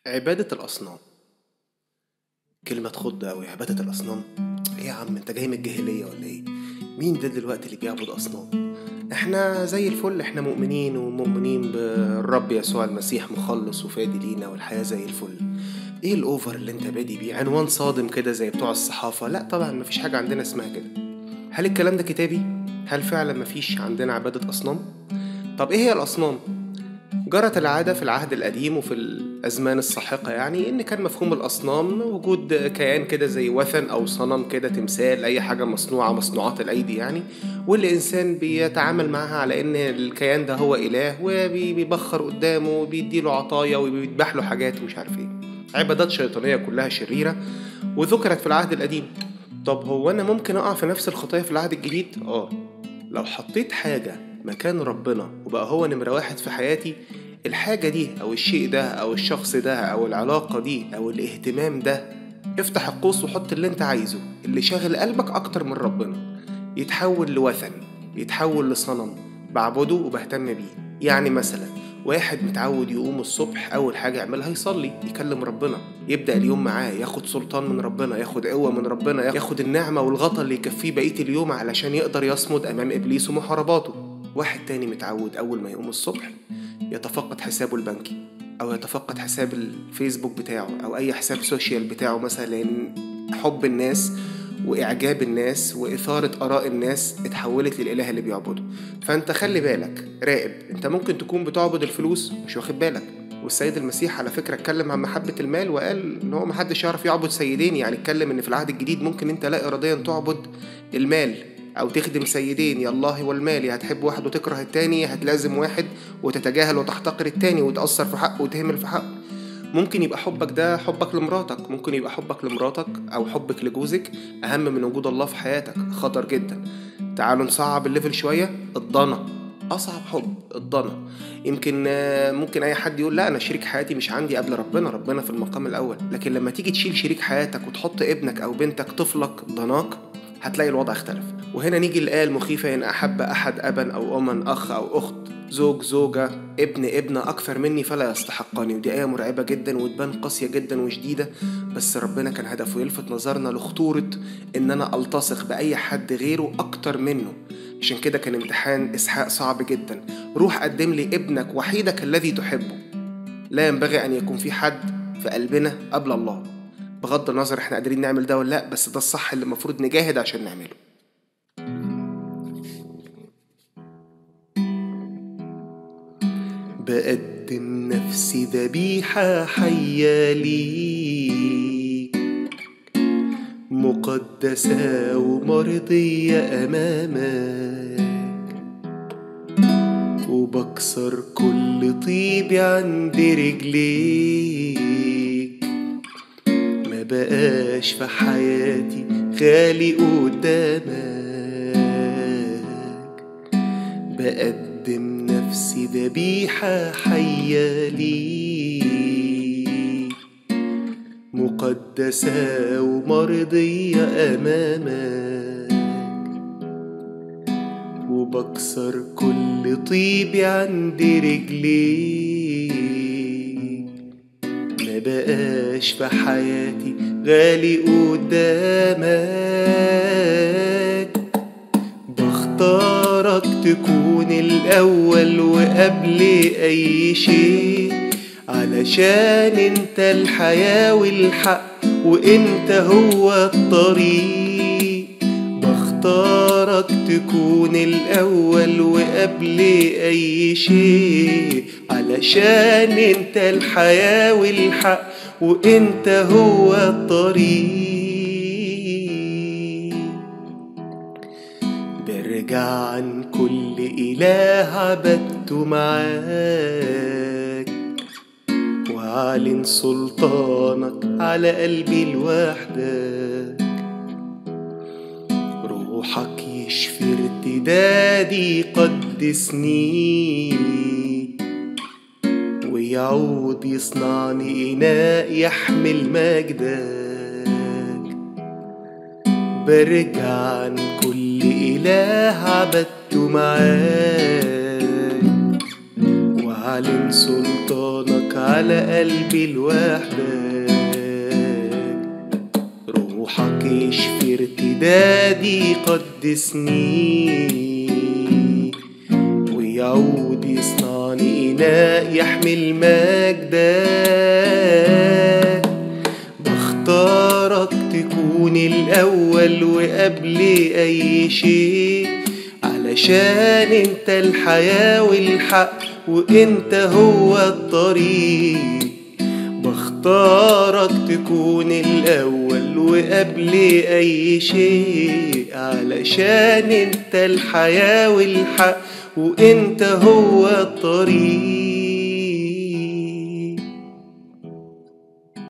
عبادة الأصنام كلمة تخض أوي عبادة الأصنام إيه يا عم أنت جاي من الجاهلية ولا إيه؟ مين ده دلوقتي اللي بيعبد أصنام؟ إحنا زي الفل إحنا مؤمنين ومؤمنين بالرب يسوع المسيح مخلص وفادي لينا والحياة زي الفل إيه الأوفر اللي أنت بادي بيه؟ عنوان صادم كده زي بتوع الصحافة لا طبعا مفيش حاجة عندنا اسمها كده هل الكلام ده كتابي؟ هل فعلا مفيش عندنا عبادة أصنام؟ طب إيه هي الأصنام؟ جرت العادة في العهد القديم وفي الأزمان الساحقة يعني إن كان مفهوم الأصنام وجود كيان كده زي وثن أو صنم كده تمثال أي حاجة مصنوعة مصنوعات الأيدي يعني واللي إنسان بيتعامل معها على إن الكيان ده هو إله وبيبخر قدامه وبيديله عطايا وبيذبح له حاجات ومش عارف إيه عبادات شيطانية كلها شريرة وذكرت في العهد القديم طب هو أنا ممكن أقع في نفس الخطايا في العهد الجديد؟ آه لو حطيت حاجة مكان ربنا وبقى هو نمرة واحد في حياتي الحاجة دي أو الشيء ده أو الشخص ده أو العلاقة دي أو الاهتمام ده افتح القوس وحط اللي انت عايزه اللي شاغل قلبك أكتر من ربنا يتحول لوثن يتحول لصنم بعبده وبهتم بيه يعني مثلا واحد متعود يقوم الصبح أول حاجة يعملها يصلي يكلم ربنا يبدأ اليوم معاه ياخد سلطان من ربنا ياخد قوة من ربنا ياخد النعمة والغطا اللي يكفيه بقية اليوم علشان يقدر يصمد أمام إبليس ومحارباته واحد تاني متعود أول ما يقوم الصبح يتفقد حسابه البنكي أو يتفقد حساب الفيسبوك بتاعه أو أي حساب سوشيال بتاعه مثلا لأن حب الناس وإعجاب الناس وإثارة آراء الناس اتحولت للإله اللي بيعبده فأنت خلي بالك راقب أنت ممكن تكون بتعبد الفلوس مش واخد بالك والسيد المسيح على فكرة اتكلم عن محبة المال وقال إن هو محدش يعرف يعبد سيدين يعني اتكلم إن في العهد الجديد ممكن أنت لا إراديا تعبد المال أو تخدم سيدين يا الله والمال يا هتحب واحد وتكره التاني هتلازم واحد وتتجاهل وتحتقر التاني وتأثر في حقه وتهمل في حقه ممكن يبقى حبك ده حبك لمراتك ممكن يبقى حبك لمراتك أو حبك لجوزك أهم من وجود الله في حياتك خطر جدا تعالوا نصعب الليفل شوية الضنا أصعب حب الضنا يمكن ممكن أي حد يقول لا أنا شريك حياتي مش عندي قبل ربنا ربنا في المقام الأول لكن لما تيجي تشيل شريك حياتك وتحط ابنك أو بنتك طفلك ضناك هتلاقي الوضع اختلف وهنا نيجي الآية المخيفة إن أحب أحد أبا أو أما أخ أو أخت زوج زوجة ابن ابنة أكثر مني فلا يستحقني ودي آية مرعبة جدا وتبان قاسية جدا وشديدة بس ربنا كان هدفه يلفت نظرنا لخطورة إن أنا ألتصق بأي حد غيره أكتر منه عشان كده كان امتحان إسحاق صعب جدا روح قدم لي ابنك وحيدك الذي تحبه لا ينبغي أن يكون في حد في قلبنا قبل الله بغض النظر احنا قادرين نعمل ده ولا لا بس ده الصح اللي المفروض نجاهد عشان نعمله بقدم نفسي ذبيحة حية ليك مقدسة ومرضية أمامك وبكسر كل طيبي عند رجليك ما بقاش في حياتي غالي قدامك بقدم نفسي ذبيحة حية ليك مقدسة ومرضية أمامك وبكسر كل طيبي عند رجليك ما بقاش في حياتي غالي قدامك بختارك تكون الأول وقبل أي شيء علشان انت الحياة والحق وانت هو الطريق بختارك تكون الأول وقبل أي شيء علشان انت الحياة والحق وانت هو الطريق برجع عن كل إله عبدته معاك وأعلن سلطانك على قلبي لوحدك روحك يشفي ارتدادي قدسني ويعود يصنعني إناء يحمل مجدك برجع عن كل إله عبدته معاك أعلن سلطانك على قلبي لوحدك روحك يشفي ارتدادي قدسني ويعود يصنعني إناء يحمل مجدك بختارك تكون الأول وقبل أي شيء علشان انت الحياة والحق وانت هو الطريق بختارك تكون الأول وقبل أي شيء علشان انت الحياة والحق وانت هو الطريق